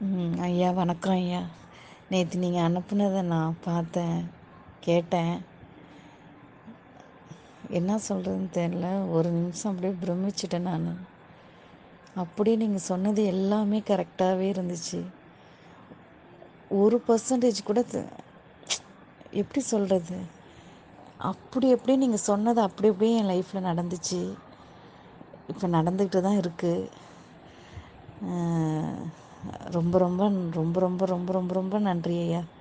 ம் ஐயா வணக்கம் ஐயா நேற்று நீங்கள் அனுப்புனதை நான் பார்த்தேன் கேட்டேன் என்ன சொல்கிறதுன்னு தெரில ஒரு நிமிஷம் அப்படியே பிரமிச்சிட்டேன் நான் அப்படியே நீங்கள் சொன்னது எல்லாமே கரெக்டாகவே இருந்துச்சு ஒரு பர்சன்டேஜ் கூட த- எப்படி சொல்கிறது அப்படி அப்படியே நீங்கள் சொன்னது அப்படி அப்படியே என் லைஃப்பில் நடந்துச்சு இப்போ நடந்துக்கிட்டு தான் இருக்குது ரொம்ப ரொம்ப ரொம்ப ரொம்ப ரொம்ப ரொம்ப ரொம்ப நன்றி ஐயா